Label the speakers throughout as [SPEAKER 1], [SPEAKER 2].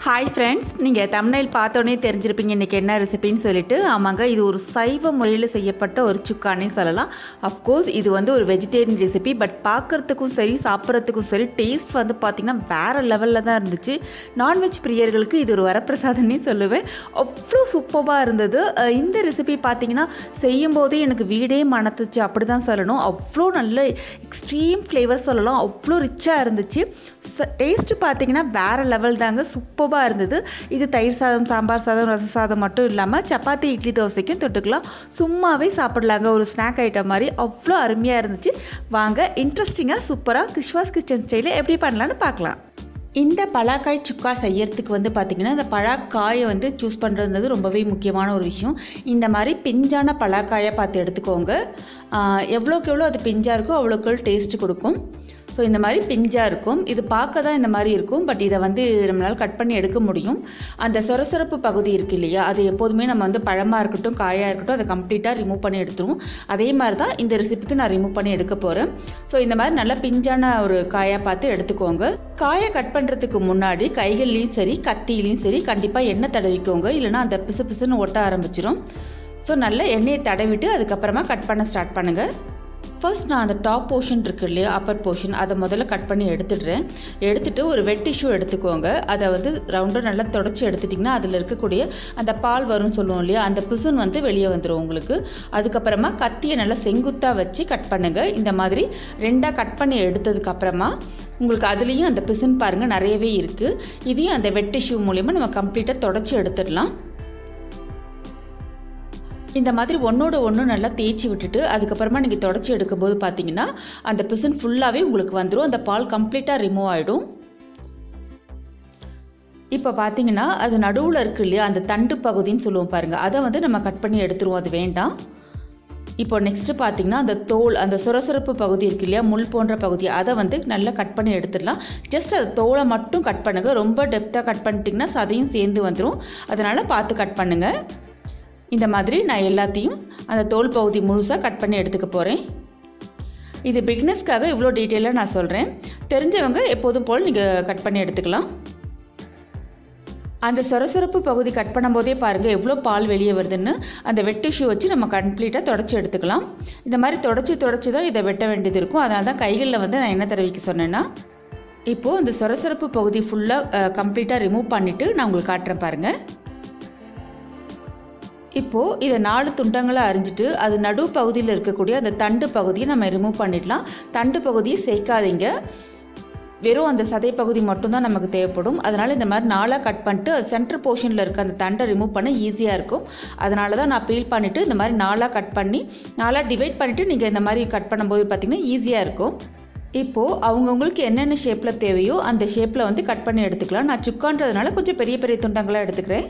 [SPEAKER 1] Hi friends நீங்கள் தமிழில் பார்த்தோன்னே தெரிஞ்சிருப்பீங்க இன்றைக்கி என்ன ரெசிபின்னு சொல்லிட்டு ஆமாங்க இது ஒரு சைவ முறையில் செய்யப்பட்ட ஒரு சுக்கானே சொல்லலாம் அஃப்கோர்ஸ் இது வந்து ஒரு வெஜிடேரியன் ரெசிபி பட் பார்க்குறதுக்கும் சரி சாப்பிட்றதுக்கும் சரி டேஸ்ட் வந்து பார்த்திங்கன்னா வேறு லெவலில் தான் இருந்துச்சு நான்வெஜ் பிரியர்களுக்கு இது ஒரு வரப்பிரசாதம்னே சொல்லுவேன் அவ்வளோ சூப்பராக இருந்தது அஹ் இந்த ரெசிபி பார்த்தீங்கன்னா செய்யும் போதே எனக்கு வீடே மணத்துச்சு அப்படி தான் சொல்லணும் அவ்வளோ நல்ல எக்ஸ்ட்ரீம் ஃப்ளேவர் சொல்லலாம் அவ்வளோ ரிச்சாக இருந்துச்சு டேஸ்ட்டு பார்த்தீங்கன்னா வேறு லெவல் தாங்க சூப்பராக இருந்தது இது தயிர் சாதம் சாம்பார் சாதம் ரச சாதம் மட்டும் இல்லாமல் சப்பாத்தி இட்லி தோசைக்கும் தொட்டுக்கலாம் சும்மாவே சாப்பிடலாங்க ஒரு ஸ்நாக் ஐட்டம் மாதிரி அவ்வளோ அருமையாக இருந்துச்சு வாங்க இன்ட்ரெஸ்டிங்காக சூப்பராக கிருஷ்வாஸ் கிச்சன் ஸ்டைலில் எப்படி பண்ணலான்னு பார்க்கலாம் இந்த பலாக்காய் சுக்கா செய்யறதுக்கு வந்து பார்த்திங்கன்னா இந்த பலாக்காயை வந்து சூஸ் பண்ணுறது ரொம்பவே முக்கியமான ஒரு விஷயம் இந்த மாதிரி பிஞ்சான பலாக்காயை பார்த்து எடுத்துக்கோங்க ஆஹ் எவ்வளோக்கு எவ்வளோ அது பிஞ்சாக இருக்கோ அவ்வளோக்கு எவ்வளோ டேஸ்ட்டு கொடுக்கும் ஸோ இந்த மாதிரி பிஞ்சாக இருக்கும் இது பார்க்க தான் இந்த மாதிரி இருக்கும் பட் இதை வந்து நம்மளால் கட் பண்ணி எடுக்க முடியும் அந்த சொரசொரப்பு பகுதி இருக்குது இல்லையா அது எப்போதுமே நம்ம வந்து பழமாக இருக்கட்டும் காயாக இருக்கட்டும் அதை கம்ப்ளீட்டாக ரிமூவ் பண்ணி எடுத்துருவோம் அதே மாதிரி தான் இந்த ரெசிபிக்கு நான் ரிமூவ் பண்ணி எடுக்க போகிறேன் ஸோ இந்த மாதிரி நல்லா பிஞ்சான ஒரு காயாக பார்த்து எடுத்துக்கோங்க காயை கட் பண்ணுறதுக்கு முன்னாடி கைகள்லேயும் சரி கத்தியிலையும் சரி கண்டிப்பாக எண்ணெய் தடவிக்கோங்க இல்லைனா அந்த பிசு பிசுன்னு ஒட்ட ஆரம்பிச்சிடும் ஸோ நல்லா எண்ணெயை தடவிட்டு அதுக்கப்புறமா கட் பண்ண ஸ்டார்ட் பண்ணுங்கள் ஃபர்ஸ்ட் நான் அந்த டாப் போர்ஷன் இருக்கு இல்லையா அப்பர் போர்ஷன் அதை முதல்ல கட் பண்ணி எடுத்துடுறேன் எடுத்துட்டு ஒரு வெட் டிஷ்யூ எடுத்துக்கோங்க அதை வந்து ரவுண்டாக நல்லா தொடச்சி எடுத்துட்டிங்கன்னா அதில் இருக்கக்கூடிய அந்த பால் வரும்னு சொல்லுவோம் இல்லையா அந்த பிசுன் வந்து வெளியே வந்துடும் உங்களுக்கு அதுக்கப்புறமா கத்தியை நல்லா செங்குத்தாக வச்சு கட் பண்ணுங்கள் இந்த மாதிரி ரெண்டாக கட் பண்ணி எடுத்ததுக்கப்புறமா உங்களுக்கு அதுலேயும் அந்த பிசுன் பாருங்கள் நிறையவே இருக்குது இதையும் அந்த வெட் டிஷ்யூ மூலிமா நம்ம கம்ப்ளீட்டாக தொடச்சி எடுத்துடலாம் இந்த மாதிரி ஒன்றோட ஒன்று நல்லா தேய்ச்சி விட்டுட்டு அதுக்கப்புறமா நீங்கள் தொடச்சி எடுக்கும்போது பார்த்தீங்கன்னா அந்த பிசன் ஃபுல்லாகவே உங்களுக்கு வந்துடும் அந்த பால் கம்ப்ளீட்டாக ரிமூவ் ஆகிடும் இப்போ பார்த்தீங்கன்னா அது நடுவில் இருக்கு இல்லையா அந்த தண்டு பகுதின்னு சொல்லுவோம் பாருங்கள் அதை வந்து நம்ம கட் பண்ணி எடுத்துருவோம் அது வேண்டாம் இப்போ நெக்ஸ்ட்டு பார்த்தீங்கன்னா அந்த தோல் அந்த சுரசுரப்பு பகுதி இருக்கு இல்லையா முள் போன்ற பகுதி அதை வந்து நல்லா கட் பண்ணி எடுத்துடலாம் ஜஸ்ட் அது தோலை மட்டும் கட் பண்ணுங்கள் ரொம்ப டெப்த்தாக கட் பண்ணிட்டிங்கன்னா சதையும் சேர்ந்து வந்துடும் அதனால் பார்த்து கட் பண்ணுங்கள் இந்த மாதிரி நான் எல்லாத்தையும் அந்த தோல் பகுதி முழுசாக கட் பண்ணி எடுத்துக்க போகிறேன் இது பிக்னஸ்க்காக இவ்வளோ டீட்டெயிலாக நான் சொல்கிறேன் தெரிஞ்சவங்க எப்போதும் போல் நீங்கள் கட் பண்ணி எடுத்துக்கலாம் அந்த சொரசொரப்பு பகுதி கட் பண்ணும்போதே பாருங்கள் எவ்வளோ பால் வெளியே வருதுன்னு அந்த வெட்டு ஷூ வச்சு நம்ம கம்ப்ளீட்டாக தொடச்சி எடுத்துக்கலாம் இந்த மாதிரி தொடச்சி தொடச்சி தான் இதை வெட்ட வேண்டியது இருக்கும் அதனால தான் கைகளில் வந்து நான் என்ன தடவிக்க சொன்னேன்னா இப்போது இந்த சொரசொரப்பு பகுதி ஃபுல்லாக கம்ப்ளீட்டாக ரிமூவ் பண்ணிவிட்டு நான் உங்களுக்கு காட்டுறேன் பாருங்கள் இப்போது இதை நாலு துண்டங்களாக அரிஞ்சிட்டு அது நடு பகுதியில் இருக்கக்கூடிய அந்த தண்டு பகுதியை நம்ம ரிமூவ் பண்ணிடலாம் தண்டு பகுதியை சேர்க்காதீங்க வெறும் அந்த சதை பகுதி மட்டும்தான் நமக்கு தேவைப்படும் அதனால் இந்த மாதிரி நாளாக கட் பண்ணிட்டு அது சென்டர் போர்ஷனில் இருக்க அந்த தண்டை ரிமூவ் பண்ண ஈஸியாக இருக்கும் அதனால தான் நான் பீல் பண்ணிவிட்டு இந்த மாதிரி நாளாக கட் பண்ணி நாளாக டிவைட் பண்ணிவிட்டு நீங்கள் இந்த மாதிரி கட் பண்ணும்போது பார்த்திங்கன்னா ஈஸியாக இருக்கும் இப்போது அவங்கவுங்களுக்கு என்னென்ன ஷேப்பில் தேவையோ அந்த ஷேப்பில் வந்து கட் பண்ணி எடுத்துக்கலாம் நான் சுக்கான்றதுனால கொஞ்சம் பெரிய பெரிய துண்டங்களாக எடுத்துக்கிறேன்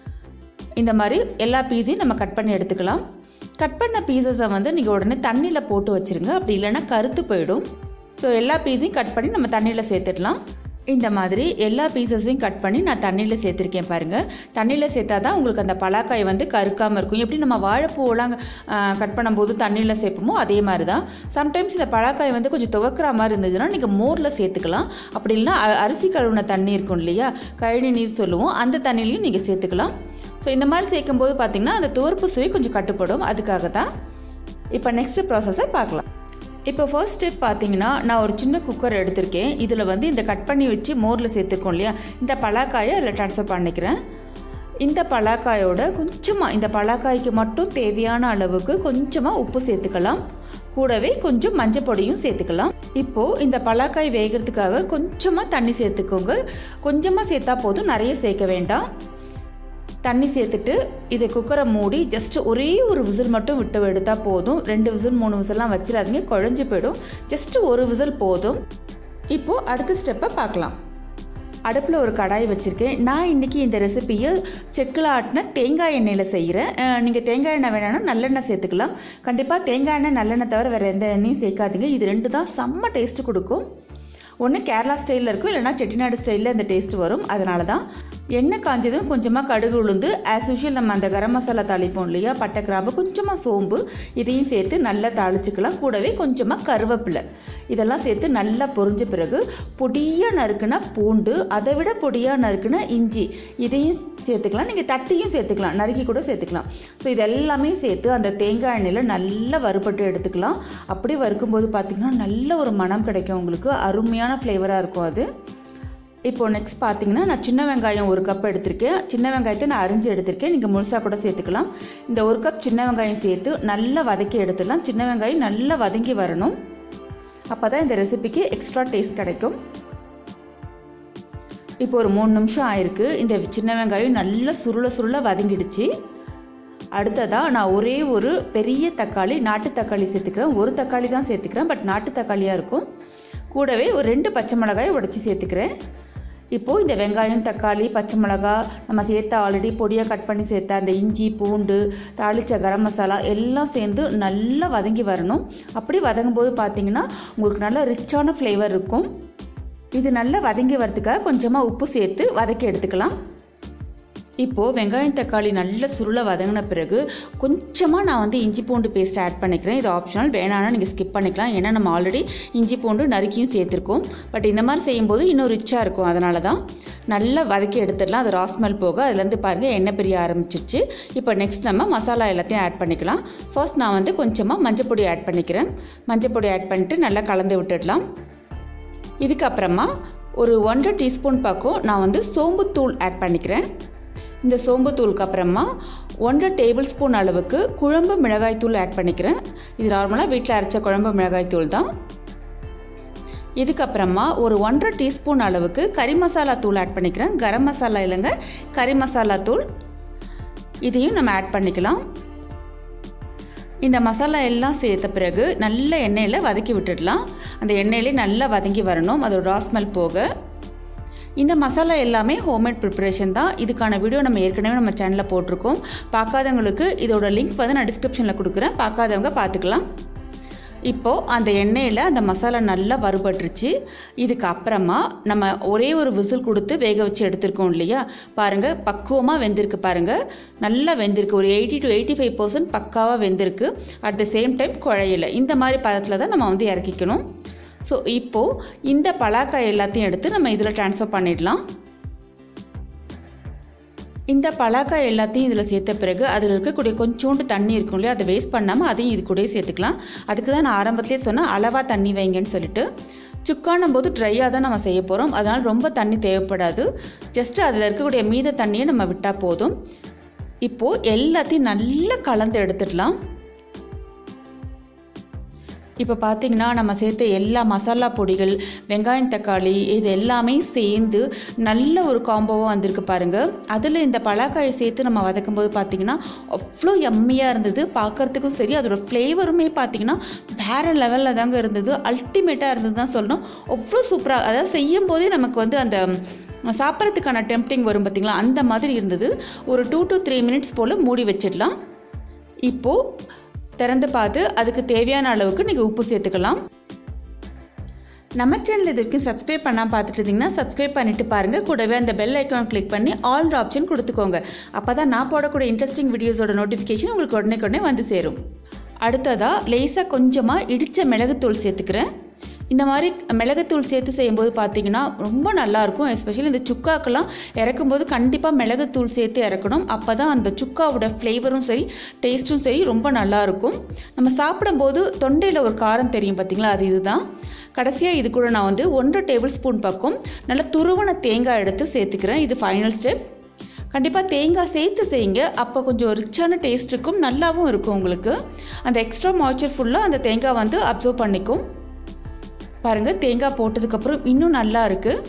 [SPEAKER 1] இந்த மாதிரி எல்லா பீஸையும் நம்ம கட் பண்ணி எடுத்துக்கலாம் கட் பண்ண பீசஸை வந்து நீங்கள் உடனே தண்ணியில் போட்டு வச்சுருங்க அப்படி இல்லைன்னா கருத்து போயிடும் ஸோ எல்லா பீஸையும் கட் பண்ணி நம்ம தண்ணியில் சேர்த்துடலாம் இந்த மாதிரி எல்லா பீசஸையும் கட் பண்ணி நான் தண்ணியில் சேர்த்துருக்கேன் பாருங்கள் தண்ணியில் சேர்த்தா தான் உங்களுக்கு அந்த பலாக்காய் வந்து கருக்காமல் இருக்கும் எப்படி நம்ம வாழைப்பூவெல்லாம் கட் பண்ணும்போது தண்ணியில் சேர்ப்போமோ அதே மாதிரி தான் சம்டைம்ஸ் இந்த பலாக்காய் வந்து கொஞ்சம் துவக்கிற மாதிரி இருந்ததுன்னா நீங்கள் மோரில் சேர்த்துக்கலாம் அப்படி இல்லைன்னா அ- அரிசி கழுவுன தண்ணி இருக்கும் இல்லையா கழனி நீர் சொல்லுவோம் அந்த தண்ணிலையும் நீங்கள் சேர்த்துக்கலாம் ஸோ இந்த மாதிரி சேர்க்கும்போது பார்த்தீங்கன்னா அந்த துவர்ப்பு சுவை கொஞ்சம் கட்டுப்படும் அதுக்காக தான் இப்போ நெக்ஸ்ட் ப்ராசஸை பார்க்கலாம் இப்போ ஃபர்ஸ்ட் ஸ்டெப் பார்த்தீங்கன்னா நான் ஒரு சின்ன குக்கர் எடுத்திருக்கேன் இதில் வந்து இந்த கட் பண்ணி வச்சு மோரில் சேர்த்துருக்கோம் இல்லையா இந்த பலாக்காயை அதில் ட்ரான்ஸ்ஃபர் பண்ணிக்கிறேன் இந்த பலாக்காயோட கொஞ்சமாக இந்த பலாக்காய்க்கு மட்டும் தேவையான அளவுக்கு கொஞ்சமாக உப்பு சேர்த்துக்கலாம் கூடவே கொஞ்சம் மஞ்சள் பொடியும் சேர்த்துக்கலாம் இப்போது இந்த பலாக்காய் வேகிறதுக்காக கொஞ்சமாக தண்ணி சேர்த்துக்கோங்க கொஞ்சமாக சேர்த்தா போதும் நிறைய சேர்க்க வேண்டாம் தண்ணி சேர்த்துட்டு இதை குக்கரை மூடி ஜஸ்ட் ஒரே ஒரு விசில் மட்டும் விட்டு எடுத்தால் போதும் ரெண்டு விசில் மூணு விசில்லாம் வச்சிடாதீங்க குழஞ்சி போயிடும் ஜஸ்ட் ஒரு விசில் போதும் இப்போது அடுத்த ஸ்டெப்பை பார்க்கலாம் அடுப்பில் ஒரு கடாய் வச்சுருக்கேன் நான் இன்றைக்கி இந்த ரெசிபியை செக்கில் ஆட்டின தேங்காய் எண்ணெயில் செய்கிறேன் நீங்கள் தேங்காய் எண்ணெய் வேணாம்னா நல்லெண்ணெய் சேர்த்துக்கலாம் கண்டிப்பாக தேங்காய் எண்ணெய் நல்லெண்ணெய் தவிர வேறு எந்த எண்ணெயும் சேர்க்காதீங்க இது ரெண்டு தான் செம்ம டேஸ்ட்டு கொடுக்கும் ஒன்று கேரளா ஸ்டைலில் இருக்கும் இல்லைனா செட்டிநாடு ஸ்டைலில் இந்த டேஸ்ட் வரும் அதனால தான் எண்ணெய் காஞ்சதும் கொஞ்சமாக கடுகு உளுந்து ஆஸ் யூஷுவல் நம்ம அந்த கரம் மசாலா தாளிப்போம் இல்லையா பட்டை கிராம்பு கொஞ்சமாக சோம்பு இதையும் சேர்த்து நல்லா தாளிச்சுக்கலாம் கூடவே கொஞ்சமாக கருவேப்பிலை இதெல்லாம் சேர்த்து நல்லா பொரிஞ்ச பிறகு பொடியாக நறுக்குன பூண்டு அதை விட பொடியாக நறுக்குன இஞ்சி இதையும் சேர்த்துக்கலாம் நீங்கள் தட்டியும் சேர்த்துக்கலாம் நறுக்கி கூட சேர்த்துக்கலாம் ஸோ இது எல்லாமே சேர்த்து அந்த தேங்காய் எண்ணெயில் நல்லா வறுபட்டு எடுத்துக்கலாம் அப்படி வறுக்கும்போது பார்த்திங்கன்னா நல்ல ஒரு மனம் கிடைக்கும் உங்களுக்கு அருமையான ஃப்ளேவராக இருக்கும் அது இப்போது நெக்ஸ்ட் பார்த்தீங்கன்னா நான் சின்ன வெங்காயம் ஒரு கப் எடுத்திருக்கேன் சின்ன வெங்காயத்தை நான் அரிஞ்சு எடுத்திருக்கேன் நீங்கள் முழுசாக கூட சேர்த்துக்கலாம் இந்த ஒரு கப் சின்ன வெங்காயம் சேர்த்து நல்லா வதக்கி எடுத்துடலாம் சின்ன வெங்காயம் நல்லா வதங்கி வரணும் அப்போ தான் இந்த ரெசிபிக்கு எக்ஸ்ட்ரா டேஸ்ட் கிடைக்கும் இப்போ ஒரு மூணு நிமிஷம் ஆயிருக்கு இந்த சின்ன வெங்காயம் நல்லா சுருள சுருள வதங்கிடுச்சு அடுத்ததாக நான் ஒரே ஒரு பெரிய தக்காளி நாட்டு தக்காளி சேர்த்துக்கிறேன் ஒரு தக்காளி தான் சேர்த்துக்கிறேன் பட் நாட்டு தக்காளியாக இருக்கும் கூடவே ஒரு ரெண்டு பச்சை மிளகாயை உடச்சி சேர்த்துக்கிறேன் இப்போது இந்த வெங்காயம் தக்காளி பச்சை மிளகா நம்ம சேர்த்த ஆல்ரெடி பொடியாக கட் பண்ணி சேர்த்த அந்த இஞ்சி பூண்டு தாளித்த கரம் மசாலா எல்லாம் சேர்ந்து நல்லா வதங்கி வரணும் அப்படி வதங்கும் போது பார்த்தீங்கன்னா உங்களுக்கு நல்ல ரிச்சான ஃப்ளேவர் இருக்கும் இது நல்லா வதங்கி வரதுக்காக கொஞ்சமாக உப்பு சேர்த்து வதக்கி எடுத்துக்கலாம் இப்போது வெங்காயம் தக்காளி நல்ல சுருளை வதங்கின பிறகு கொஞ்சமாக நான் வந்து இஞ்சி பூண்டு பேஸ்ட் ஆட் பண்ணிக்கிறேன் இது ஆப்ஷனல் வேணான்னா நீங்கள் ஸ்கிப் பண்ணிக்கலாம் ஏன்னா நம்ம ஆல்ரெடி இஞ்சி பூண்டு நறுக்கியும் சேர்த்துருக்கோம் பட் இந்த மாதிரி செய்யும்போது இன்னும் ரிச்சாக இருக்கும் அதனால தான் நல்லா வதக்கி எடுத்துடலாம் அது ராஸ்மெல் போக அதுலேருந்து பாருங்கள் எண்ணெய் பிரிய ஆரம்பிச்சிருச்சு இப்போ நெக்ஸ்ட் நம்ம மசாலா எல்லாத்தையும் ஆட் பண்ணிக்கலாம் ஃபர்ஸ்ட் நான் வந்து கொஞ்சமாக மஞ்சள் பொடி ஆட் பண்ணிக்கிறேன் மஞ்சள் பொடி ஆட் பண்ணிட்டு நல்லா கலந்து விட்டுடலாம் இதுக்கப்புறமா ஒரு ஒன்றரை டீஸ்பூன் பக்கம் நான் வந்து சோம்புத்தூள் ஆட் பண்ணிக்கிறேன் இந்த சோம்புத்தூளுக்கு அப்புறமா ஒன்றரை டேபிள் ஸ்பூன் அளவுக்கு குழம்பு மிளகாய்த்தூள் ஆட் பண்ணிக்கிறேன் இது நார்மலாக வீட்டில் அரைச்ச குழம்பு மிளகாய்த்தூள் தான் இதுக்கப்புறமா ஒரு ஒன்றரை டீஸ்பூன் அளவுக்கு கறி மசாலா தூள் ஆட் பண்ணிக்கிறேன் கரம் மசாலா இல்லைங்க கறி மசாலா தூள் இதையும் நம்ம ஆட் பண்ணிக்கலாம் இந்த மசாலா எல்லாம் சேர்த்த பிறகு நல்ல எண்ணெயில் வதக்கி விட்டுடலாம் அந்த எண்ணெயிலே நல்லா வதங்கி வரணும் அதோட ராஸ்மெல் போக இந்த மசாலா எல்லாமே ஹோம்மேட் ப்ரிப்பரேஷன் தான் இதுக்கான வீடியோ நம்ம ஏற்கனவே நம்ம சேனலில் போட்டிருக்கோம் பார்க்காதவங்களுக்கு இதோட லிங்க் வந்து நான் டிஸ்கிரிப்ஷனில் கொடுக்குறேன் பார்க்காதவங்க பார்த்துக்கலாம் இப்போது அந்த எண்ணெயில் அந்த மசாலா நல்லா வறுபட்டுருச்சு இதுக்கு அப்புறமா நம்ம ஒரே ஒரு விசில் கொடுத்து வேக வச்சு எடுத்துருக்கோம் இல்லையா பாருங்கள் பக்குவமாக வெந்திருக்கு பாருங்கள் நல்லா வெந்திருக்கு ஒரு eighty to eighty five percent பக்காவாக வெந்திருக்கு அட் த சேம் டைம் குழையில இந்த மாதிரி பதத்தில் தான் நம்ம வந்து இறக்கிக்கணும் ஸோ இப்போது இந்த பலாக்காய் எல்லாத்தையும் எடுத்து நம்ம இதில் ட்ரான்ஸ்ஃபர் பண்ணிடலாம் இந்த பலாக்காய் எல்லாத்தையும் இதில் சேர்த்த பிறகு அதில் இருக்கக்கூடிய கொஞ்சோண்டு தண்ணி இருக்கும் இல்லையா அதை வேஸ்ட் பண்ணாமல் அதையும் இது கூட சேர்த்துக்கலாம் அதுக்கு தான் நான் ஆரம்பத்திலே சொன்னேன் அளவாக தண்ணி வைங்கன்னு சொல்லிட்டு சுக்கானும் போது ட்ரையாக தான் நம்ம செய்ய போகிறோம் அதனால் ரொம்ப தண்ணி தேவைப்படாது ஜஸ்ட்டு அதில் இருக்கக்கூடிய மீத தண்ணியை நம்ம விட்டால் போதும் இப்போது எல்லாத்தையும் நல்லா கலந்து எடுத்துடலாம் இப்போ பார்த்தீங்கன்னா நம்ம சேர்த்த எல்லா மசாலா பொடிகள் வெங்காயம் தக்காளி இது எல்லாமே சேர்ந்து நல்ல ஒரு காம்போவாக வந்திருக்கு பாருங்கள் அதில் இந்த பலாக்காயை சேர்த்து நம்ம வதக்கும் போது பார்த்தீங்கன்னா அவ்வளோ எம்மியாக இருந்தது பார்க்குறதுக்கும் சரி அதோட ஃப்ளேவருமே பார்த்தீங்கன்னா வேறு லெவலில் தாங்க இருந்தது அல்டிமேட்டாக இருந்தது தான் சொல்லணும் அவ்வளோ சூப்பராக அதாவது செய்யும் போதே நமக்கு வந்து அந்த சாப்பிட்றதுக்கான டெம்ப்டிங் வரும் பார்த்திங்களா அந்த மாதிரி இருந்தது ஒரு டூ டு த்ரீ மினிட்ஸ் போல் மூடி வச்சிடலாம் இப்போது திறந்து பார்த்து அதுக்கு தேவையான அளவுக்கு நீங்கள் உப்பு சேர்த்துக்கலாம் நம்ம சேனல் இது வரைக்கும் சப்ஸ்கிரைப் பண்ணால் பார்த்துட்டு இருந்தீங்கன்னா சப்ஸ்கிரைப் பண்ணிட்டு பாருங்கள் கூடவே அந்த பெல் ஐக்கான் கிளிக் பண்ணி ஆல் ஆப்ஷன் கொடுத்துக்கோங்க அப்போ தான் நான் போடக்கூடிய இன்ட்ரெஸ்டிங் வீடியோஸோட நோட்டிஃபிகேஷன் உங்களுக்கு உடனே உடனே வந்து சேரும் அடுத்ததாக லேசாக கொஞ்சமாக இடித்த மிளகுத்தூள் சேர்த்துக்கிறேன் இந்த மாதிரி மிளகுத்தூள் சேர்த்து செய்யும்போது பார்த்தீங்கன்னா ரொம்ப நல்லாயிருக்கும் எஸ்பெஷலி இந்த சுக்காக்கெல்லாம் இறக்கும்போது கண்டிப்பாக மிளகுத்தூள் சேர்த்து இறக்கணும் அப்போ தான் அந்த சுக்காவோட ஃப்ளேவரும் சரி டேஸ்ட்டும் சரி ரொம்ப நல்லாயிருக்கும் நம்ம சாப்பிடும்போது தொண்டையில் ஒரு காரம் தெரியும் பார்த்தீங்களா அது இதுதான் கடைசியாக இது கூட நான் வந்து ஒன்றரை டேபிள் ஸ்பூன் பக்கம் நல்லா துருவன தேங்காய் எடுத்து சேர்த்துக்கிறேன் இது ஃபைனல் ஸ்டெப் கண்டிப்பாக தேங்காய் சேர்த்து செய்யுங்க அப்போ கொஞ்சம் ரிச்சான டேஸ்ட் இருக்கும் நல்லாவும் இருக்கும் உங்களுக்கு அந்த எக்ஸ்ட்ரா மாய்ச்சர் ஃபுல்லாக அந்த தேங்காய் வந்து அப்சர்வ் பண்ணிக்கும் பாருங்கள் தேங்காய் போட்டதுக்கப்புறம் இன்னும் நல்லா இருக்குது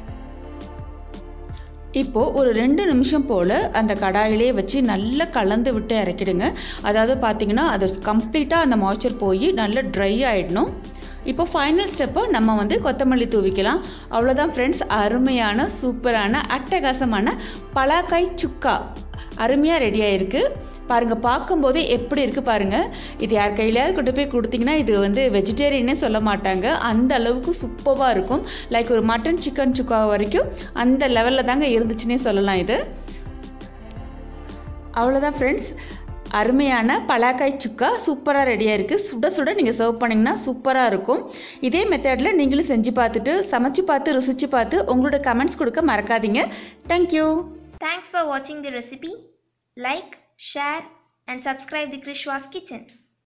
[SPEAKER 1] இப்போது ஒரு ரெண்டு நிமிஷம் போல் அந்த கடாயிலே வச்சு நல்லா கலந்து விட்டு இறக்கிடுங்க அதாவது பார்த்தீங்கன்னா அது கம்ப்ளீட்டாக அந்த மாய்ச்சர் போய் நல்லா ட்ரை ஆகிடணும் இப்போ ஃபைனல் ஸ்டெப்பை நம்ம வந்து கொத்தமல்லி தூவிக்கலாம் அவ்வளோதான் ஃப்ரெண்ட்ஸ் அருமையான சூப்பரான அட்டகாசமான பலாக்காய் சுக்கா அருமையாக ரெடி ஆயிருக்கு பாருங்கள் பார்க்கும்போதே எப்படி இருக்குது பாருங்கள் இது யார் கையிலையாவது கொண்டு போய் கொடுத்தீங்கன்னா இது வந்து வெஜிடேரியனே சொல்ல மாட்டாங்க அந்த அளவுக்கு சூப்பராக இருக்கும் லைக் ஒரு மட்டன் சிக்கன் சுக்கா வரைக்கும் அந்த லெவலில் தாங்க இருந்துச்சுன்னே சொல்லலாம் இது அவ்வளோதான் ஃப்ரெண்ட்ஸ் அருமையான பலாக்காய் சுக்கா சூப்பராக ரெடியாக இருக்குது சுட சுட நீங்கள் சர்வ் பண்ணிங்கன்னா சூப்பராக இருக்கும் இதே மெத்தடில் நீங்களும் செஞ்சு பார்த்துட்டு சமைச்சு பார்த்து ருசிச்சு பார்த்து உங்களோட கமெண்ட்ஸ் கொடுக்க மறக்காதீங்க thank you
[SPEAKER 2] Thanks for watching the recipe. Like, share and subscribe the Krishwa's Kitchen.